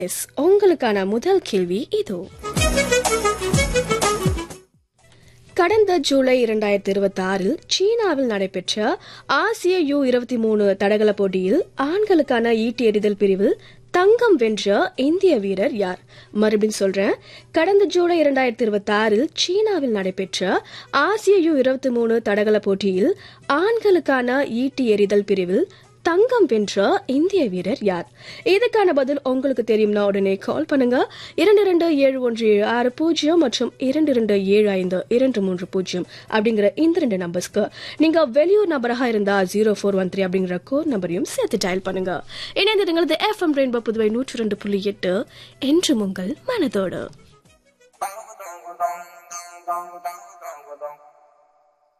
S உங்களுக்கான முதல் கேள்வி இதோ கடந்த ஜூலை இரண்டாயிரத்தி இருபத்தி ஆறில் சீனாவில் நடைபெற்ற ஆசிய யூ இருபத்தி மூணு தடகள போட்டியில் ஆண்களுக்கான ஈட்டி எறிதல் பிரிவில் தங்கம் வென்ற இந்திய வீரர் யார் மறுபடியும் சொல்றேன் கடந்த ஜூலை இரண்டாயிரத்தி இருபத்தி ஆறில் சீனாவில் நடைபெற்ற ஆசிய யூ இருபத்தி மூணு தடகள போட்டியில் ஆண்களுக்கான ஈட்டி எறிதல் பிரிவில் தங்கம் வென்ற இந்திய வீரர் யார் இதுக்கான பதில் உங்களுக்கு தெரியும்னா உடனே கால் பண்ணுங்க இரண்டு இரண்டு ஏழு ஒன்று ஏழு ஆறு பூஜ்ஜியம் மற்றும் இரண்டு இரண்டு ஏழு ஐந்து இரண்டு மூன்று பூஜ்ஜியம் அப்படிங்கிற இந்த ரெண்டு நம்பர்ஸ்க்கு நீங்க வெளியூர் நபராக இருந்தா ஜீரோ ஃபோர் ஒன் த்ரீ அப்படிங்கிற கோட் நம்பரையும் சேர்த்து டயல் பண்ணுங்க இணைந்திருங்களது எஃப்எம் ரெயின்போ புதுவை நூற்றி ரெண்டு புள்ளி எட்டு என்று உங்கள் மனதோடு Bang, bang, bang, bang, bang, bang.